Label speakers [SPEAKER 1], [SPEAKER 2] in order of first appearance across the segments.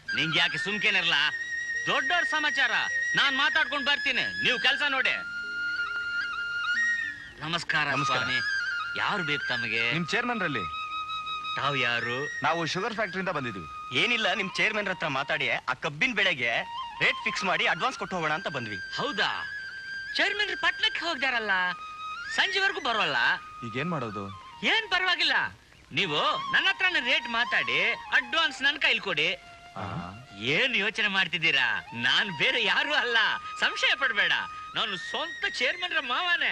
[SPEAKER 1] ನಿಂಗೆ ಯಾಕೆ ಸುಮ್ಕೇನಿರ್ಲ ದೊಡ್ಡವ್ರ ಸಮಾಚಾರ ನಾನ್ ಮಾತಾಡ್ಕೊಂಡ್ ಬರ್ತೀನಿ ನೀವು ಕೆಲಸ ನೋಡಿ ನಮಸ್ಕಾರ
[SPEAKER 2] ನಮಸ್ಕಾರ.
[SPEAKER 1] ಸ್ವಾಮಿ ಯಾರು ಬೇಕು ತಮಗೆ
[SPEAKER 2] ನಿಮ್ ಚೇರ್ಮನ್ ರಲ್ಲಿ
[SPEAKER 1] ತಾವ್ ಯಾರು
[SPEAKER 2] ನಾವು ಶುಗರ್ ಫ್ಯಾಕ್ಟರಿಯಿಂದ ಬಂದಿದ್ವಿ
[SPEAKER 3] ಏನಿಲ್ಲ ನಿಮ್ ಚೇರ್ಮನ್ ಹತ್ರ ಮಾತಾಡಿ ಆ ಕಬ್ಬಿನ ಬೆಳೆಗೆ ರೇಟ್ ಫಿಕ್ಸ್ ಮಾಡಿ ಅಡ್ವಾನ್ಸ್ ಕೊಟ್ಟು ಹೋಗೋಣ ಅಂತ ಬಂದ್ವಿ
[SPEAKER 1] ಹೌದಾ ಚೇರ್ಮನ್ ಪಟ್ನಕ್ಕೆ ಹೋಗ್ದಾರಲ್ಲ ಸಂಜೆವರೆಗೂ ಬರೋಲ್ಲ
[SPEAKER 2] ಈಗ ಏನ್ ಮಾಡೋದು
[SPEAKER 1] ಏನ್ ಪರವಾಗಿಲ್ಲ ನೀವು ನನ್ನ ಹತ್ರನೇ ರೇಟ್ ಮಾತಾಡಿ ಅಡ್ವಾನ್ಸ್ ನನ್ ಕೈಲಿ ಕೊಡಿ ಏನ್ ಯೋಚನೆ ಮಾಡ್ತಿದ್ದೀರಾ ನಾನ್ ಬೇರೆ ಯಾರು ಅಲ್ಲ ಸಂಶಯ ಪಡ್ಬೇಡ ನಾನು ಸ್ವಂತ ಚೇರ್ಮನ್ ಮಾವನೇ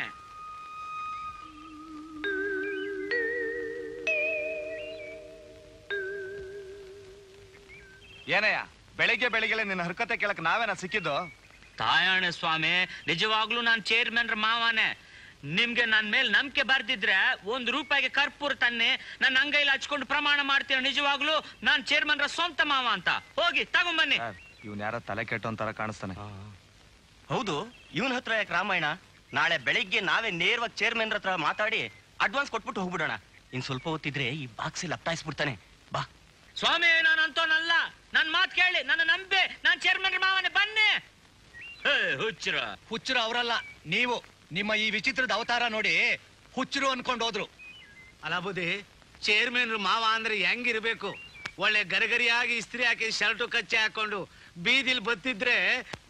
[SPEAKER 2] ಏನಯ್ಯ ಬೆಳಿಗ್ಗೆ ಬೆಳಿಗ್ಗೆ ನಿನ್ನ ಹರ್ಕತೆ ಕೇಳಕ್ ನಾವೇನ ಸಿಕ್ಕಿದ್ದು
[SPEAKER 1] ತಾಯಣ್ಣ ಸ್ವಾಮಿ ನಿಜವಾಗ್ಲೂ ನಾನ್ ಚೇರ್ಮನ್ ಮಾವನೇ ನಿಮ್ಗೆ ನನ್ ಮೇಲ್ ನಂಬಿಕೆ ಬರ್ದಿದ್ರೆ ಒಂದ್ ರೂಪಾಯಿಗೆ ಕರ್ಪೂರ ತನ್ನಿ ನನ್ನ ಅಂಗೈಲಿ ಹಚ್ಕೊಂಡು ಪ್ರಮಾಣ ಮಾಡ್ತೀನಿ ನಿಜವಾಗ್ಲೂ ನಾನ್ ಚೇರ್ಮನ್ ಸ್ವಂತ ಮಾವ ಅಂತ ಹೋಗಿ ತಗೊಂಬನ್ನಿ
[SPEAKER 2] ಇವ್ನ ಯಾರ ತಲೆ ಕೆಟ್ಟೋನ್ ಕಾಣಿಸ್ತಾನೆ
[SPEAKER 3] ಹೌದು ಇವನ್ ಹತ್ರ ಯಾಕೆ ರಾಮಾಯಣ ನಾಳೆ ಬೆಳಿಗ್ಗೆ ನಾವೇ ನೇರವಾಗಿ ಚೇರ್ಮನ್ ಹತ್ರ ಮಾತಾಡಿ ಅಡ್ವಾನ್ಸ್ ಕೊಟ್ಬಿಟ್ಟು ಹೋಗ್ಬಿಡೋಣ ಇನ್ ಸ್ವಲ್ಪ ಹೊತ್ತಿದ್ರೆ ಈ ಬಾಕ್ಸಲ್ಲಿ ಅಪ್ತಾಯಿಸ್ಬಿಡ್ತಾನೆ ಬಾ
[SPEAKER 1] ಸ್ವಾಮಿ ನಾನು ಅಂತೋನಲ್ಲ ನನ್ ಮಾತ್ ಕೇಳಿ ನನ್ನ ನಂಬೆ ನಾನ್ ಚೇರ್ಮನ್ ಮಾವನೇ ಬನ್ನಿ ಹೇ, ಹುಚ್ಚರ
[SPEAKER 4] ಹುಚ್ಚರು ಅವರಲ್ಲ ನೀವು ನಿಮ್ಮ ಈ ವಿಚಿತ್ರದ ಅವತಾರ ನೋಡಿ ಹುಚ್ಚರು ಅನ್ಕೊಂಡು ಹೋದ್ರು
[SPEAKER 5] ಅಲ್ಲ ಬುದ್ಧಿ ಚೇರ್ಮನ್ ಮಾವ ಅಂದ್ರೆ ಹೆಂಗಿರ್ಬೇಕು ಒಳ್ಳೆ ಗರಿಗರಿಯಾಗಿ ಇಸ್ತ್ರಿ ಹಾಕಿ ಶರ್ಟು ಕಚ್ಚೆ ಹಾಕೊಂಡು ಬೀದಿಲ್ ಬತ್ತಿದ್ರೆ